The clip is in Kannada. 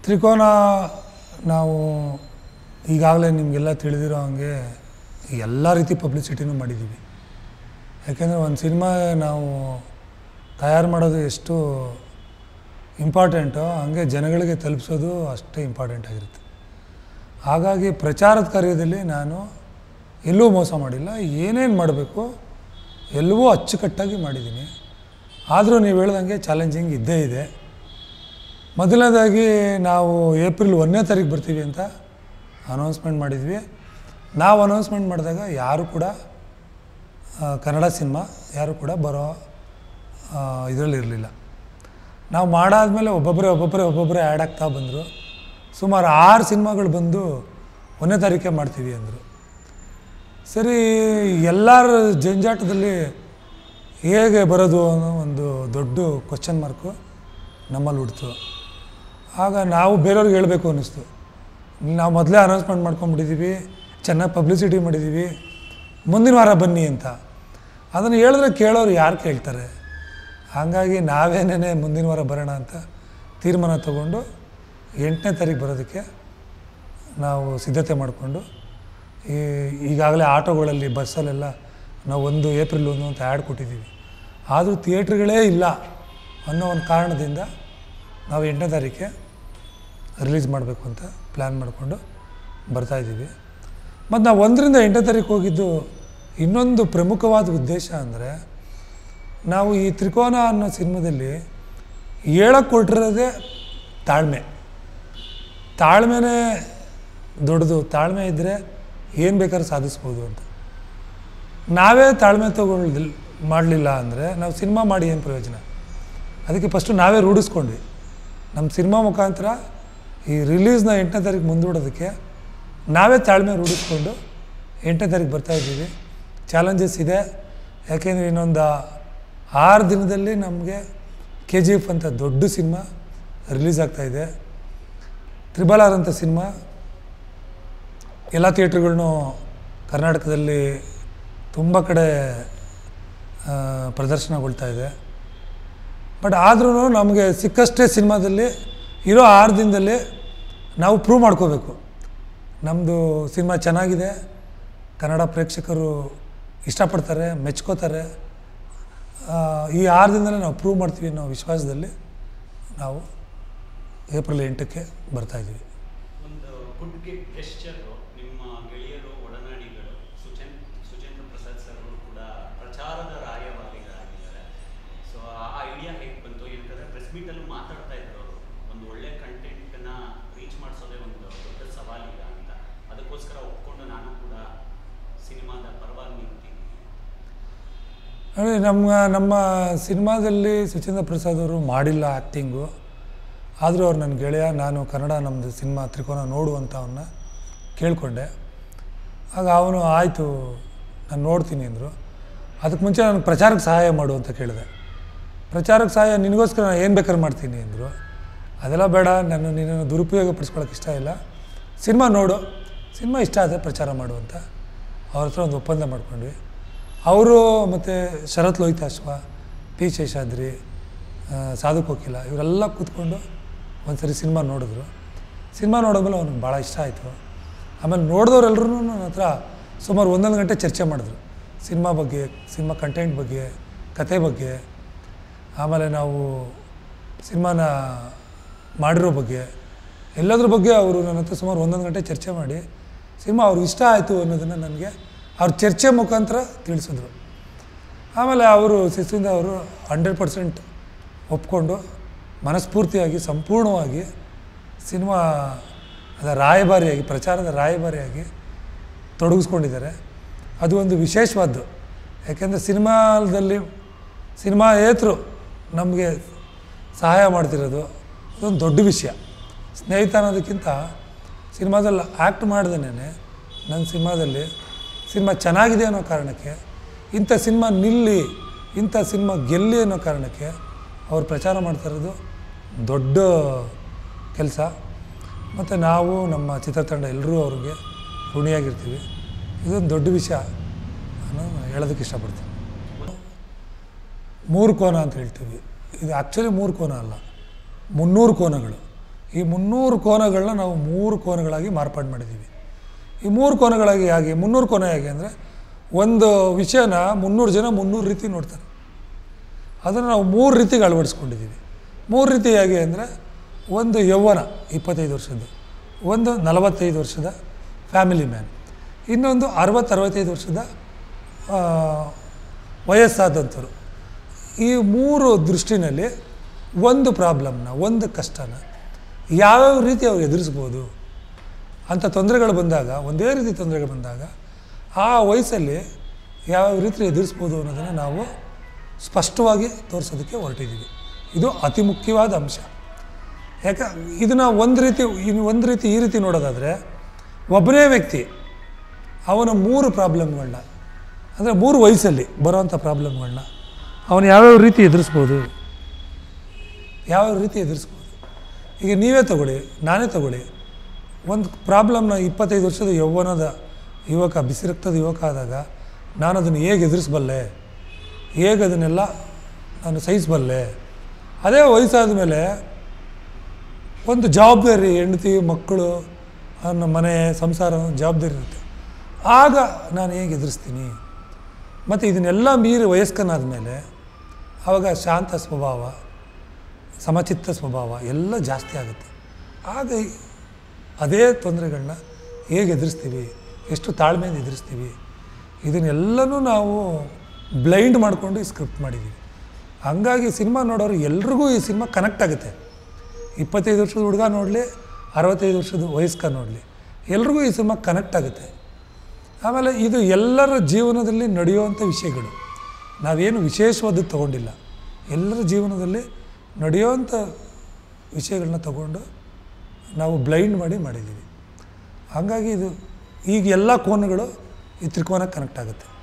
ತ್ರಿಕೋನ ನಾವು ಈಗಾಗಲೇ ನಿಮಗೆಲ್ಲ ತಿಳಿದಿರೋ ಹಾಗೆ ಎಲ್ಲ ರೀತಿ ಪಬ್ಲಿಸಿಟಿನೂ ಮಾಡಿದ್ದೀವಿ ಯಾಕೆಂದರೆ ಒಂದು ಸಿನಿಮಾ ನಾವು ತಯಾರು ಮಾಡೋದು ಎಷ್ಟು ಇಂಪಾರ್ಟೆಂಟೋ ಹಂಗೆ ಜನಗಳಿಗೆ ತಲುಪಿಸೋದು ಅಷ್ಟೇ ಇಂಪಾರ್ಟೆಂಟ್ ಆಗಿರುತ್ತೆ ಹಾಗಾಗಿ ಪ್ರಚಾರದ ಕಾರ್ಯದಲ್ಲಿ ನಾನು ಎಲ್ಲೂ ಮೋಸ ಮಾಡಿಲ್ಲ ಏನೇನು ಮಾಡಬೇಕು ಎಲ್ಲವೂ ಅಚ್ಚುಕಟ್ಟಾಗಿ ಮಾಡಿದ್ದೀನಿ ಆದರೂ ನೀವು ಹೇಳ್ದಂಗೆ ಚಾಲೆಂಜಿಂಗ್ ಇದ್ದೇ ಇದೆ ಮೊದಲನೇದಾಗಿ ನಾವು ಏಪ್ರಿಲ್ ಒಂದನೇ ತಾರೀಕು ಬರ್ತೀವಿ ಅಂತ ಅನೌನ್ಸ್ಮೆಂಟ್ ಮಾಡಿದ್ವಿ ನಾವು ಅನೌನ್ಸ್ಮೆಂಟ್ ಮಾಡಿದಾಗ ಯಾರು ಕೂಡ ಆ, ಕನ್ನಡ ಸಿನಿಮಾ ಯಾರು ಕೂಡ ಬರೋ ಇದರಲ್ಲಿ ಇರಲಿಲ್ಲ ನಾವು ಮಾಡಾದ್ಮೇಲೆ ಒಬ್ಬೊಬ್ಬರೇ ಒಬ್ಬೊಬ್ಬರೇ ಒಬ್ಬೊಬ್ಬರೇ ಆ್ಯಡ್ ಆಗ್ತಾ ಬಂದರು ಸುಮಾರು ಆರು ಸಿನಿಮಾಗಳು ಬಂದು ಒಂದನೇ ತಾರೀಕೆ ಮಾಡ್ತೀವಿ ಅಂದರು ಸರಿ ಎಲ್ಲರ ಜಂಜಾಟದಲ್ಲಿ ಹೇಗೆ ಬರೋದು ಅನ್ನೋ ಒಂದು ದೊಡ್ಡ ಕ್ವಶನ್ ಮಾರ್ಕು ನಮ್ಮಲ್ಲಿ ಹುಡ್ತು ಆಗ ನಾವು ಬೇರೆಯವ್ರಿಗೆ ಹೇಳಬೇಕು ಅನ್ನಿಸ್ತು ನಾವು ಮೊದಲೇ ಅನೌನ್ಸ್ಮೆಂಟ್ ಮಾಡ್ಕೊಂಡ್ಬಿಟ್ಟಿದ್ದೀವಿ ಚೆನ್ನಾಗಿ ಪಬ್ಲಿಸಿಟಿ ಮಾಡಿದ್ದೀವಿ ಮುಂದಿನ ವಾರ ಬನ್ನಿ ಅಂತ ಅದನ್ನು ಹೇಳಿದ್ರೆ ಕೇಳೋರು ಯಾರು ಕೇಳ್ತಾರೆ ಹಾಗಾಗಿ ನಾವೇನೇ ಮುಂದಿನ ವಾರ ಬರೋಣ ಅಂತ ತೀರ್ಮಾನ ತಗೊಂಡು ಎಂಟನೇ ತಾರೀಕು ಬರೋದಕ್ಕೆ ನಾವು ಸಿದ್ಧತೆ ಮಾಡಿಕೊಂಡು ಈ ಈಗಾಗಲೇ ಆಟೋಗಳಲ್ಲಿ ಬಸ್ಸಲ್ಲೆಲ್ಲ ನಾವು ಒಂದು ಏಪ್ರಿಲ್ ಒಂದು ಅಂತ ಆ್ಯಡ್ ಕೊಟ್ಟಿದ್ದೀವಿ ಆದರೂ ಥಿಯೇಟ್ರ್ಗಳೇ ಇಲ್ಲ ಅನ್ನೋ ಒಂದು ಕಾರಣದಿಂದ ನಾವು ಎಂಟನೇ ತಾರೀಕೆ ರಿಲೀಸ್ ಮಾಡಬೇಕು ಅಂತ ಪ್ಲ್ಯಾನ್ ಮಾಡಿಕೊಂಡು ಬರ್ತಾಯಿದ್ದೀವಿ ಮತ್ತು ನಾವು ಒಂದರಿಂದ ಎಂಟನೇ ತಾರೀಕು ಹೋಗಿದ್ದು ಇನ್ನೊಂದು ಪ್ರಮುಖವಾದ ಉದ್ದೇಶ ಅಂದರೆ ನಾವು ಈ ತ್ರಿಕೋನ ಅನ್ನೋ ಸಿನಿಮಾದಲ್ಲಿ ಹೇಳಕ್ಕೆ ಕೊಟ್ಟಿರೋದೇ ತಾಳ್ಮೆ ತಾಳ್ಮೆನೇ ದೊಡ್ಡದು ತಾಳ್ಮೆ ಇದ್ದರೆ ಏನು ಬೇಕಾದ್ರೂ ಸಾಧಿಸ್ಬೋದು ಅಂತ ನಾವೇ ತಾಳ್ಮೆ ತಗೊಳ್ದಿಲ್ ಮಾಡಲಿಲ್ಲ ಅಂದರೆ ನಾವು ಸಿನಿಮಾ ಮಾಡಿ ಏನು ಪ್ರಯೋಜನ ಅದಕ್ಕೆ ಫಸ್ಟು ನಾವೇ ರೂಢಿಸ್ಕೊಂಡ್ವಿ ನಮ್ಮ ಸಿನಿಮಾ ಮುಖಾಂತರ ಈ ರಿಲೀಸ್ನ ಎಂಟನೇ ತಾರೀಕು ಮುಂದೂಡೋದಕ್ಕೆ ನಾವೇ ತಾಳ್ಮೆ ರೂಢಿಸ್ಕೊಂಡು ಎಂಟನೇ ತಾರೀಕು ಬರ್ತಾಯಿದ್ದೀವಿ ಚಾಲೆಂಜಸ್ ಇದೆ ಯಾಕೆಂದರೆ ಇನ್ನೊಂದು ಆರು ದಿನದಲ್ಲಿ ನಮಗೆ ಕೆ ಜಿ ಎಫ್ ಅಂತ ದೊಡ್ಡ ಸಿನಿಮಾ ರಿಲೀಸ್ ಆಗ್ತಾಯಿದೆ ತ್ರಿಬಲ್ ಆರ್ ಅಂತ ಸಿನಿಮಾ ಎಲ್ಲ ಥಿಯೇಟ್ರ್ಗಳ್ನೂ ಕರ್ನಾಟಕದಲ್ಲಿ ತುಂಬ ಕಡೆ ಆ, ಪ್ರದರ್ಶನಗೊಳ್ತಾ ಇದೆ ಬಟ್ ಆದ್ರೂ ನಮಗೆ ಸಿಕ್ಕಷ್ಟೇ ಸಿನಿಮಾದಲ್ಲಿ ಇರೋ ಆರು ದಿನದಲ್ಲಿ ನಾವು ಪ್ರೂವ್ ಮಾಡ್ಕೋಬೇಕು ನಮ್ಮದು ಸಿನಿಮಾ ಚೆನ್ನಾಗಿದೆ ಕನ್ನಡ ಪ್ರೇಕ್ಷಕರು ಇಷ್ಟಪಡ್ತಾರೆ ಮೆಚ್ಕೋತಾರೆ ಆ, ಈ ಆರು ದಿನದಲ್ಲೇ ನಾವು ಪ್ರೂವ್ ಮಾಡ್ತೀವಿ ಅನ್ನೋ ವಿಶ್ವಾಸದಲ್ಲಿ ನಾವು ಏಪ್ರಿಲ್ ಎಂಟಕ್ಕೆ ಬರ್ತಾಯಿದ್ದೀವಿ ಒಂದು ಗುಡ್ ಗಿಫ್ಟ್ ಗೆಸ್ಚರ್ ನಿಮ್ಮ ಗೆಳೆಯರು ಒಡನಾಡಿಗಳು ಸುಚೇನ್ ಸುಚೇಂದ್ರ ಪ್ರಸಾದ್ ಸರ್ ಅವರು ಕೂಡ ಪ್ರಚಾರದ ರಾಯಭಾರಿಗಳಾಗಿದ್ದಾರೆ ಸೊ ಆ ಐಡಿಯಾ ಹೇಗೆ ಬಂತು ಯಾಕಂದರೆ ಪ್ರೆಸ್ ಮೀಟಲ್ಲೂ ಮಾತಾಡ್ತಾ ಇದ್ರು ಅವರು ಒಂದು ಒಳ್ಳೆ ಕಂಟೆಂಟನ್ನ ರೀಚ್ ಮಾಡಿಸೋದೇ ಒಂದು ದೊಡ್ಡ ಸವಾಲೀಗ ಅಂತ ಅದಕ್ಕೋಸ್ಕರ ಒಪ್ಕೊಂಡು ನಾನು ಕೂಡ ಸಿನಿಮಾದ ಪರವಾಗಿ ನಿಂತೀನಿ ನೋಡಿ ನಮ್ಮ ನಮ್ಮ ಸಿನಿಮಾದಲ್ಲಿ ಸುಚೇಂದ್ರ ಪ್ರಸಾದ್ ಅವರು ಮಾಡಿಲ್ಲ ಆ್ಯಕ್ಟಿಂಗು ಆದರೂ ಅವ್ರು ನನ್ನ ಗೆಳೆಯ ನಾನು ಕನ್ನಡ ನಮ್ಮದು ಸಿನಿಮಾ ತ್ರಿಕೋನ ನೋಡು ಅಂತ ಅವನ್ನ ಕೇಳಿಕೊಂಡೆ ಆಗ ಅವನು ಆಯಿತು ನಾನು ನೋಡ್ತೀನಿ ಅಂದರು ಅದಕ್ಕೆ ಮುಂಚೆ ನನಗೆ ಪ್ರಚಾರಕ್ಕೆ ಸಹಾಯ ಮಾಡು ಅಂತ ಕೇಳಿದೆ ಪ್ರಚಾರಕ್ಕೆ ಸಹಾಯ ನಿನಗೋಸ್ಕರ ನಾನು ಏನು ಬೇಕಾದ್ರೂ ಮಾಡ್ತೀನಿ ಅಂದರು ಅದೆಲ್ಲ ಬೇಡ ನಾನು ನಿನ್ನನ್ನು ದುರುಪಯೋಗ ಪಡಿಸ್ಕೊಳ್ಳೋಕೆ ಇಷ್ಟ ಇಲ್ಲ ಸಿನಿಮಾ ನೋಡು ಸಿನಿಮಾ ಇಷ್ಟ ಆದರೆ ಪ್ರಚಾರ ಮಾಡು ಅಂತ ಅವ್ರ ಹತ್ರ ಒಂದು ಒಪ್ಪಂದ ಮಾಡ್ಕೊಂಡ್ವಿ ಅವರು ಮತ್ತು ಶರತ್ ಲೋಹಿತಾಶ್ವ ಪಿ ಶೇಷಾದ್ರಿ ಆ, ಸಾಧು ಕೋಕಿಲ ಇವರೆಲ್ಲ ಕೂತ್ಕೊಂಡು ಒಂದು ಸರಿ ಸಿನಿಮಾ ನೋಡಿದ್ರು ಸಿನಿಮಾ ನೋಡಿದ್ಮೇಲೆ ಅವ್ನಿಗೆ ಭಾಳ ಇಷ್ಟ ಆಯಿತು ಆಮೇಲೆ ನೋಡಿದವ್ರೆಲ್ಲರೂ ನನ್ನ ಹತ್ರ ಸುಮಾರು ಒಂದೊಂದು ಗಂಟೆ ಚರ್ಚೆ ಮಾಡಿದ್ರು ಸಿನಿಮಾ ಬಗ್ಗೆ ಸಿನಿಮಾ ಕಂಟೆಂಟ್ ಬಗ್ಗೆ ಕತೆ ಬಗ್ಗೆ ಆಮೇಲೆ ನಾವು ಸಿನಿಮಾನ ಮಾಡಿರೋ ಬಗ್ಗೆ ಎಲ್ಲದ್ರ ಬಗ್ಗೆ ಅವರು ನನ್ನ ಹತ್ರ ಸುಮಾರು ಒಂದೊಂದು ಗಂಟೆ ಚರ್ಚೆ ಮಾಡಿ ಸಿನಿಮಾ ಅವ್ರಿಗೆ ಇಷ್ಟ ಆಯಿತು ಅನ್ನೋದನ್ನು ನನಗೆ ಅವ್ರ ಚರ್ಚೆ ಮುಖಾಂತರ ತಿಳಿಸಿದ್ರು ಆಮೇಲೆ ಅವರು ಸಿಸಿಂದ ಅವರು ಹಂಡ್ರೆಡ್ ಪರ್ಸೆಂಟ್ ಒಪ್ಕೊಂಡು ಮನಸ್ಫೂರ್ತಿಯಾಗಿ ಸಂಪೂರ್ಣವಾಗಿ ಸಿನಿಮಾ ಅದ ರಾಯಭಾರಿಯಾಗಿ ಪ್ರಚಾರದ ರಾಯಭಾರಿಯಾಗಿ ತೊಡಗಿಸ್ಕೊಂಡಿದ್ದಾರೆ ಅದು ಒಂದು ವಿಶೇಷವಾದ್ದು ಯಾಕೆಂದರೆ ಸಿನಿಮಾದಲ್ಲಿ ಸಿನಿಮಾ ಏತರು ನಮಗೆ ಸಹಾಯ ಮಾಡ್ತಿರೋದು ಅದೊಂದು ದೊಡ್ಡ ವಿಷಯ ಸ್ನೇಹಿತ ಅನ್ನೋದಕ್ಕಿಂತ ಸಿನಿಮಾದಲ್ಲಿ ಆ್ಯಕ್ಟ್ ಮಾಡ್ದೇನೆ ನನ್ನ ಸಿನಿಮಾದಲ್ಲಿ ಸಿನಿಮಾ ಚೆನ್ನಾಗಿದೆ ಅನ್ನೋ ಕಾರಣಕ್ಕೆ ಇಂಥ ಸಿನಿಮಾ ನಿಲ್ಲಿ ಇಂಥ ಸಿನಿಮಾ ಗೆಲ್ಲಿ ಅನ್ನೋ ಕಾರಣಕ್ಕೆ ಅವ್ರು ಪ್ರಚಾರ ಮಾಡ್ತಾ ಇರೋದು ದೊಡ್ಡ ಕೆಲಸ ಮತ್ತು ನಾವು ನಮ್ಮ ಚಿತ್ರತಂಡ ಎಲ್ಲರೂ ಅವ್ರಿಗೆ ಋಣಿಯಾಗಿರ್ತೀವಿ ಇದೊಂದು ದೊಡ್ಡ ವಿಷಯ ನಾನು ಹೇಳೋದಕ್ಕೆ ಇಷ್ಟಪಡ್ತೀನಿ ಮೂರು ಕೋನ ಅಂತ ಹೇಳ್ತೀವಿ ಇದು ಆ್ಯಕ್ಚುಲಿ ಮೂರು ಕೋನ ಅಲ್ಲ ಮುನ್ನೂರು ಕೋನಗಳು ಈ ಮುನ್ನೂರು ಕೋನಗಳನ್ನ ನಾವು ಮೂರು ಕೋನಗಳಾಗಿ ಮಾರ್ಪಾಡು ಮಾಡಿದ್ದೀವಿ ಈ ಮೂರು ಕೋನಗಳಾಗಿ ಹೇಗೆ ಮುನ್ನೂರು ಕೋನ ಹೇಗೆ ಅಂದರೆ ಒಂದು ವಿಷಯನ ಮುನ್ನೂರು ಜನ ಮುನ್ನೂರು ರೀತಿ ನೋಡ್ತಾರೆ ಅದನ್ನು ನಾವು ಮೂರು ರೀತಿಗೆ ಅಳವಡಿಸ್ಕೊಂಡಿದ್ದೀವಿ ಮೂರು ರೀತಿ ಹೇಗೆ ಅಂದರೆ ಒಂದು ಯೌವನ ಇಪ್ಪತ್ತೈದು ವರ್ಷದ್ದು ಒಂದು ನಲವತ್ತೈದು ವರ್ಷದ ಫ್ಯಾಮಿಲಿ ಮ್ಯಾನ್ ಇನ್ನೊಂದು ಅರವತ್ತು ಅರವತ್ತೈದು ವರ್ಷದ ಆ, ವಯಸ್ಸಾದಂಥವ್ರು ಈ ಮೂರು ದೃಷ್ಟಿನಲ್ಲಿ ಒಂದು ಪ್ರಾಬ್ಲಮ್ನ ಒಂದು ಕಷ್ಟನ ಯಾವ್ಯಾವ ರೀತಿ ಅವ್ರು ಎದುರಿಸ್ಬೋದು ಅಂಥ ತೊಂದರೆಗಳು ಬಂದಾಗ ಒಂದೇ ರೀತಿ ತೊಂದರೆಗಳು ಬಂದಾಗ ಆ ವಯಸ್ಸಲ್ಲಿ ಯಾವ್ಯಾವ ರೀತಿ ಎದುರಿಸ್ಬೋದು ಅನ್ನೋದನ್ನು ನಾವು ಸ್ಪಷ್ಟವಾಗಿ ತೋರಿಸೋದಕ್ಕೆ ಹೊರಟಿದ್ದೀವಿ ಇದು ಅತಿ ಮುಖ್ಯವಾದ ಅಂಶ ಯಾಕೆ ಇದನ್ನು ಒಂದು ರೀತಿ ಇನ್ನು ಒಂದು ರೀತಿ ಈ ರೀತಿ ನೋಡೋದಾದರೆ ಒಬ್ಬನೇ ವ್ಯಕ್ತಿ ಅವನ ಮೂರು ಪ್ರಾಬ್ಲಮ್ಗಳನ್ನ ಅಂದರೆ ಮೂರು ವಯಸ್ಸಲ್ಲಿ ಬರೋವಂಥ ಪ್ರಾಬ್ಲಮ್ಗಳನ್ನ ಅವನು ಯಾವ್ಯಾವ ರೀತಿ ಎದುರಿಸ್ಬೋದು ಯಾವ್ಯಾವ ರೀತಿ ಎದುರಿಸ್ಬೋದು ಈಗ ನೀವೇ ತಗೊಳ್ಳಿ ನಾನೇ ತಗೊಳ್ಳಿ ಒಂದು ಪ್ರಾಬ್ಲಮ್ನ ಇಪ್ಪತ್ತೈದು ವರ್ಷದ ಯೌವನದ ಯುವಕ ಬಿಸಿ ರಕ್ತದ ಯುವಕ ಆದಾಗ ನಾನು ಅದನ್ನು ಹೇಗೆ ಎದುರಿಸಬಲ್ಲೆ ಹೇಗೆ ಅದನ್ನೆಲ್ಲ ನಾನು ಸಹಿಸಬಲ್ಲೆ ಅದೇ ವಯಸ್ಸಾದ ಮೇಲೆ ಒಂದು ಜವಾಬ್ದಾರಿ ಹೆಂಡತಿ ಮಕ್ಕಳು ನನ್ನ ಮನೆ ಸಂಸಾರ ಜವಾಬ್ದಾರಿ ಇರುತ್ತೆ ಆಗ ನಾನು ಹೇಗೆ ಎದುರಿಸ್ತೀನಿ ಮತ್ತು ಇದನ್ನೆಲ್ಲ ಮೀರಿ ವಯಸ್ಕನಾದ ಮೇಲೆ ಆವಾಗ ಶಾಂತ ಸ್ವಭಾವ ಸಮಚಿತ್ತ ಸ್ವಭಾವ ಎಲ್ಲ ಜಾಸ್ತಿ ಆಗುತ್ತೆ ಆಗ ಈ- ಅದೇ ತೊಂದರೆಗಳನ್ನ ಹೇಗೆ ಎದುರಿಸ್ತೀವಿ ಎಷ್ಟು ತಾಳ್ಮೆಯಿಂದ ಎದುರಿಸ್ತೀವಿ ಇದನ್ನೆಲ್ಲನೂ ನಾವು ಬ್ಲೈಂಡ್ ಮಾಡಿಕೊಂಡು ಈ ಸ್ಕ್ರಿಪ್ಟ್ ಮಾಡಿದ್ದೀವಿ ಹಂಗಾಗಿ ಸಿನಿಮಾ ನೋಡೋರು ಎಲ್ರಿಗೂ ಈ ಸಿನಿಮಾ ಕನೆಕ್ಟ್ ಆಗುತ್ತೆ ಇಪ್ಪತ್ತೈದು ವರ್ಷದ ಹುಡುಗ ನೋಡಲಿ ಅರವತ್ತೈದು ವರ್ಷದ ವಯಸ್ಕ ನೋಡಲಿ ಎಲ್ರಿಗೂ ಈ ಸಿನಿಮಾ ಕನೆಕ್ಟ್ ಆಗುತ್ತೆ ಆಮೇಲೆ ಇದು ಎಲ್ಲರ ಜೀವನದಲ್ಲಿ ನಡೆಯುವಂಥ ವಿಷಯಗಳು ನಾವೇನು ವಿಶೇಷವಾದದ್ದು ತಗೊಂಡಿಲ್ಲ ಎಲ್ಲರ ಜೀವನದಲ್ಲಿ ನಡೆಯುವಂಥ ವಿಷಯಗಳನ್ನ ತಗೊಂಡು ನಾವು ಬ್ಲೈಂಡ್ ಮಾಡಿ ಮಾಡಿದ್ದೀವಿ ಹಾಗಾಗಿ ಇದು ಈಗ ಎಲ್ಲ ಕೋನಗಳು ಈ ತ್ರಿಕೋನ ಕನೆಕ್ಟ್ ಆಗುತ್ತೆ